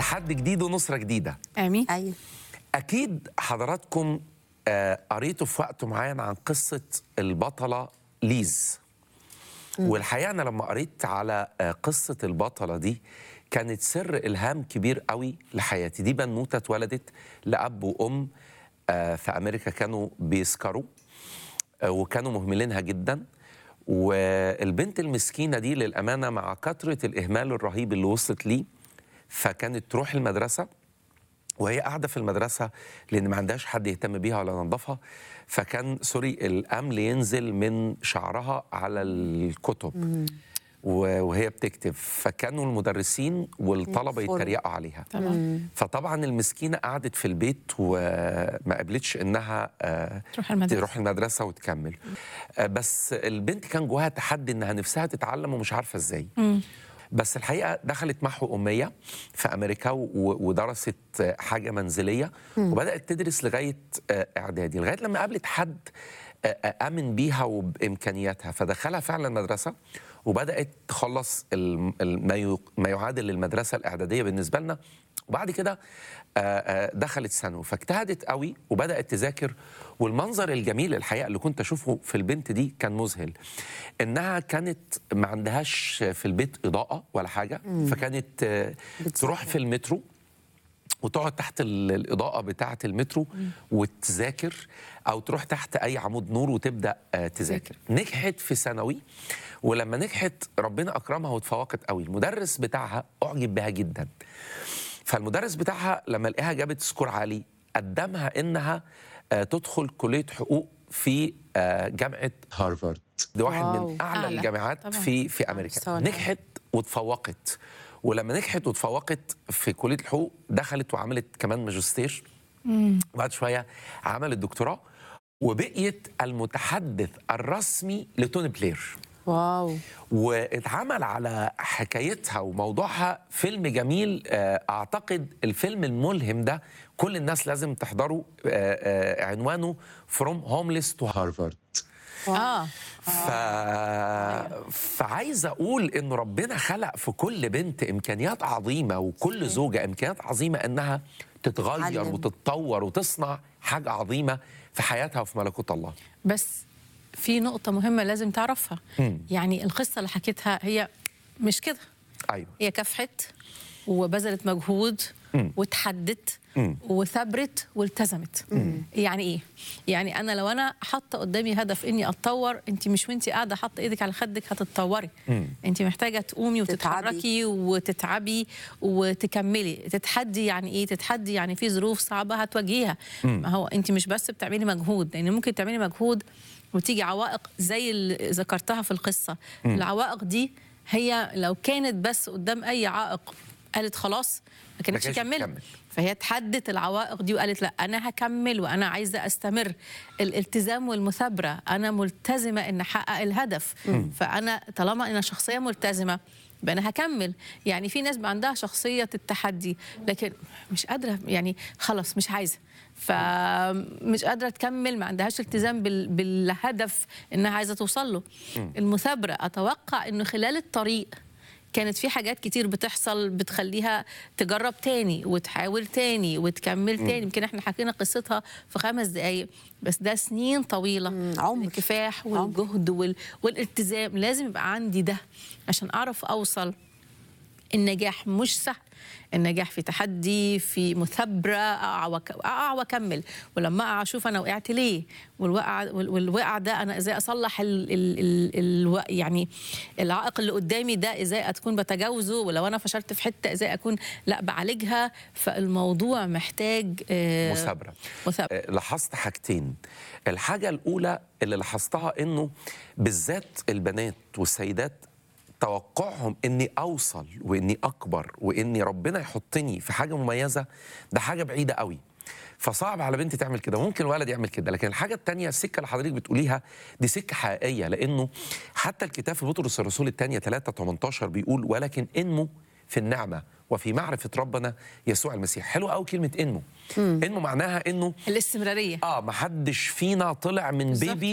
تحدي جديد ونصرة جديدة امين ايوه أكيد حضراتكم آه، قريتوا في وقت معين عن قصة البطلة ليز والحقيقة أنا لما قريت على آه، قصة البطلة دي كانت سر إلهام كبير قوي لحياتي دي بنوتة اتولدت لأب وأم آه، في أمريكا كانوا بيسكروا آه، وكانوا مهملينها جدا والبنت المسكينة دي للأمانة مع كثرة الإهمال الرهيب اللي وصلت ليه فكانت تروح المدرسة وهي قاعده في المدرسه لان ما عندهاش حد يهتم بيها ولا ينظفها فكان سوري الامل ينزل من شعرها على الكتب و- وهي بتكتب فكانوا المدرسين والطلبه يكفروا. يتريقوا عليها طبعا فطبعا المسكينه قعدت في البيت وما قبلتش انها آه، تروح المدرسة. تروح المدرسه وتكمل آه، بس البنت كان جواها تحدي انها نفسها تتعلم ومش عارفه ازاي بس الحقيقه دخلت محو اميه في امريكا و- ودرست آه، حاجه منزليه وبدات تدرس لغايه آه، اعدادي لغايه لما قابلت حد آه، آه، امن بيها وبامكانياتها فدخلها فعلا المدرسه وبدات تخلص الم- ال- ما يو- ما يعادل للمدرسه الاعداديه بالنسبه لنا وبعد كده آه، آه، دخلت ثانوي فاجتهدت قوي وبدات تذاكر والمنظر الجميل الحقيقه اللي كنت اشوفه في البنت دي كان مذهل انها كانت ما عندهاش في البيت اضاءه ولا حاجه فكانت آه، تروح في المترو وتقعد تحت ال- الإضاءة بتاعة المترو وتذاكر أو تروح تحت أي عمود نور وتبدأ آه، تذاكر نجحت في ثانوي ولما نجحت ربنا أكرمها وتفوقت قوي المدرس بتاعها أعجب بها جدا فالمدرس بتاعها لما لقاها جابت سكور عالي قدمها إنها آه، تدخل كلية حقوق في آه، جامعة هارفارد دي واحد واو. من أعلى أعلى. الجامعات طبعاً. في في أمريكا مستوى نجحت وتفوقت ولما نجحت وتفوقت في كليه الحقوق دخلت وعملت كمان ماجستير وبعد شويه عملت دكتوراه وبقيت المتحدث الرسمي لتوني بلير واو واتعمل على حكايتها وموضوعها فيلم جميل آه، اعتقد الفيلم الملهم ده كل الناس لازم تحضره آه، آه، عنوانه From Homeless to Harvard اه ف... فعايز اقول ان ربنا خلق في كل بنت امكانيات عظيمه وكل زوجه امكانيات عظيمه انها تتغير تتعلم. وتتطور وتصنع حاجه عظيمه في حياتها وفي ملكوت الله بس في نقطة مهمة لازم تعرفها مم. يعني القصة اللي حكيتها هي مش كده ايوه هي كافحت وبذلت مجهود مم. وتحدت مم. وثبرت والتزمت يعني ايه يعني انا لو انا حاطه قدامي هدف اني اتطور انت مش وانت قاعده حاطه ايدك على خدك هتتطوري مم. انت محتاجه تقومي تتعبي. وتتحركي وتتعبي وتكملي تتحدي يعني ايه تتحدي يعني في ظروف صعبه هتواجهيها ما هو انت مش بس بتعملي مجهود لان ممكن تعملي مجهود وتيجي عوائق زي اللي ذكرتها في القصه العوائق دي هي لو كانت بس قدام اي عائق قالت خلاص ما كانتش كانتش كملت تكمل. فهي تحدت العوائق دي وقالت لا انا هكمل وانا عايزه استمر الالتزام والمثابره انا ملتزمه ان احقق الهدف فانا طالما انا شخصيه ملتزمه يبقى انا هكمل يعني في ناس بقى عندها شخصيه التحدي لكن مش قادره يعني خلاص مش عايزه فمش قادره تكمل ما عندهاش التزام بال- بالهدف انها عايزه توصل له المثابره اتوقع انه خلال الطريق كانت في حاجات كتير بتحصل بتخليها تجرب تاني وتحاول تاني وتكمل تاني يمكن احنا حكينا قصتها في خمس دقايق بس ده سنين طويلة مم، عمر. الكفاح والجهد وال... والالتزام لازم يبقى عندي ده عشان أعرف أوصل النجاح مش سهل النجاح في تحدي في مثابرة أقع وك- أقع وأكمل ولما أقع أشوف أنا وقعت ليه والوقع وال- والوقع ده أنا إزاي أصلح ال ال ال ال يعني العائق اللي قدامي ده إزاي أكون بتجاوزه ولو أنا فشلت في حتة إزاي أكون لا بعالجها فالموضوع محتاج آه، مثابره مثابرة آه، لاحظت حاجتين الحاجه الاولى اللي لاحظتها انه بالذات البنات والسيدات توقعهم اني اوصل واني اكبر واني ربنا يحطني في حاجه مميزه ده حاجه بعيده قوي فصعب على بنت تعمل كده ممكن الولد يعمل كده لكن الحاجه الثانيه السكه اللي حضرتك بتقوليها دي سكه حقيقيه لانه حتى الكتاب في بطرس الرسول الثانيه 3 18 بيقول ولكن انمو في النعمه وفي معرفه ربنا يسوع المسيح حلو قوي كلمه انمو انمو معناها انه الاستمرارية اه ما حدش فينا طلع من بالظبط. بيبي